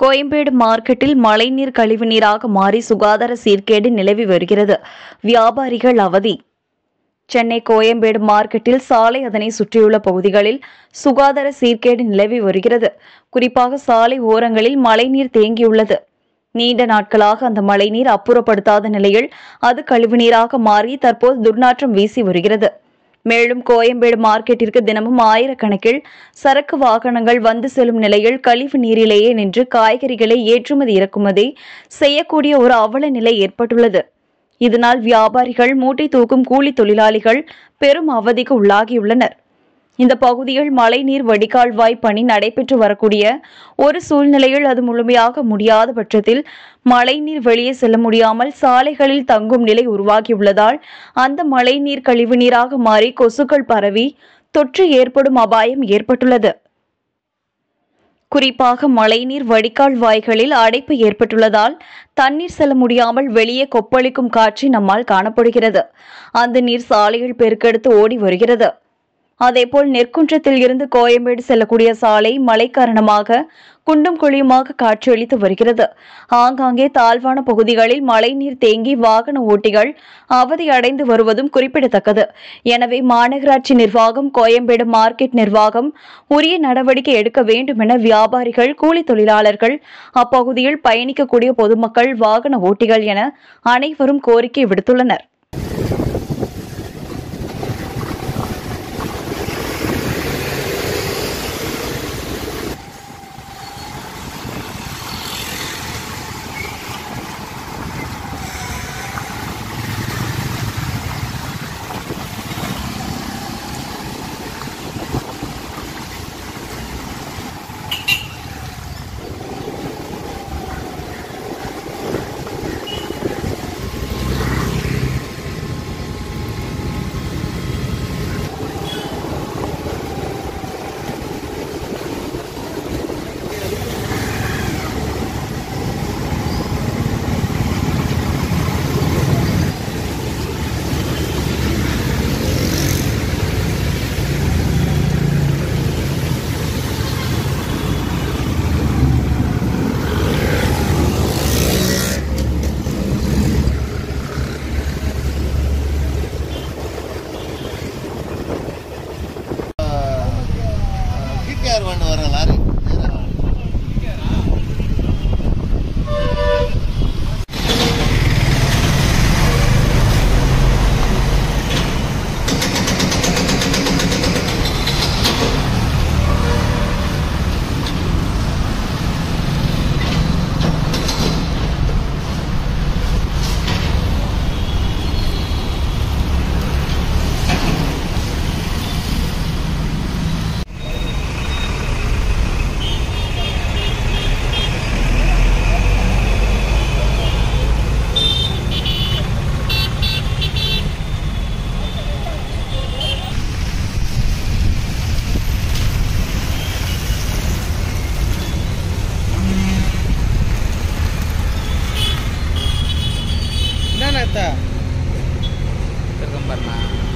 கோயம்பேடு மார்க்கெட்டில் மழைநீர் கழிவுநீராக மாறி சுகாதார சீர்கேடு நிலவி வருகிறது வியாபாரிகள் அவதி சென்னை கோயம்பேடு மார்க்கெட்டில் சாலை அதனை சுற்றியுள்ள பகுதிகளில் சுகாதார சீர்கேடு நிலவி வருகிறது குறிப்பாக சாலை ஓரங்களில் மழைநீர் தேங்கியுள்ளது நீண்ட நாட்களாக அந்த மழைநீர் அப்புறப்படுத்தாத நிலையில் அது கழிவுநீராக மாறி தற்போது துர்நாற்றம் வீசி வருகிறது மேலும் கோயம்பேடு மார்க்கெட்டிற்கு தினமும் ஆயிரக்கணக்கில் சரக்கு வாகனங்கள் வந்து செல்லும் நிலையில் கழிவு நீரிலேயே நின்று காய்கறிகளை ஏற்றுமதி இறக்குமதி செய்யக்கூடிய ஒரு அவல நிலை ஏற்பட்டுள்ளது இதனால் வியாபாரிகள் மூட்டை தூக்கும் கூலி தொழிலாளிகள் பெரும் அவதிக்கு உள்ளாகியுள்ளனர் இந்த பகுதியில் மழைநீர் வடிகால்வாய் பணி நடைபெற்று வரக்கூடிய ஒரு சூழ்நிலையில் அது முழுமையாக முடியாத பட்சத்தில் மழைநீர் வெளியே செல்ல முடியாமல் சாலைகளில் தங்கும் நிலை உருவாகியுள்ளதால் அந்த மழைநீர் கழிவுநீராக மாறி கொசுக்கள் பரவி தொற்று ஏற்படும் அபாயம் ஏற்பட்டுள்ளது குறிப்பாக மழைநீர் வடிகால் வாய்களில் அடைப்பு ஏற்பட்டுள்ளதால் தண்ணீர் செல்ல முடியாமல் வெளியே கொப்பளிக்கும் காட்சி நம்மால் காணப்படுகிறது அந்த நீர் சாலையில் பெருக்கெடுத்து ஓடி வருகிறது அதேபோல் நெற்குன்றத்தில் இருந்து கோயம்பேடு செல்லக்கூடிய சாலை மழை காரணமாக குண்டும் குழியுமாக காட்சியளித்து வருகிறது ஆங்காங்கே தாழ்வான பகுதிகளில் மழைநீர் தேங்கி வாகன ஓட்டிகள் அவதியடைந்து வருவதும் குறிப்பிடத்தக்கது எனவே மாநகராட்சி நிர்வாகம் கோயம்பேடு மார்க்கெட் நிர்வாகம் உரிய நடவடிக்கை எடுக்க வேண்டும் என வியாபாரிகள் கூலி தொழிலாளர்கள் அப்பகுதியில் பயணிக்கக்கூடிய பொதுமக்கள் வாகன ஓட்டிகள் என அனைவரும் கோரிக்கை விடுத்துள்ளனர் டிபிஆர் வண்டி வர லாரி என்னண்ணா இருக்கேன் பாருண்ணா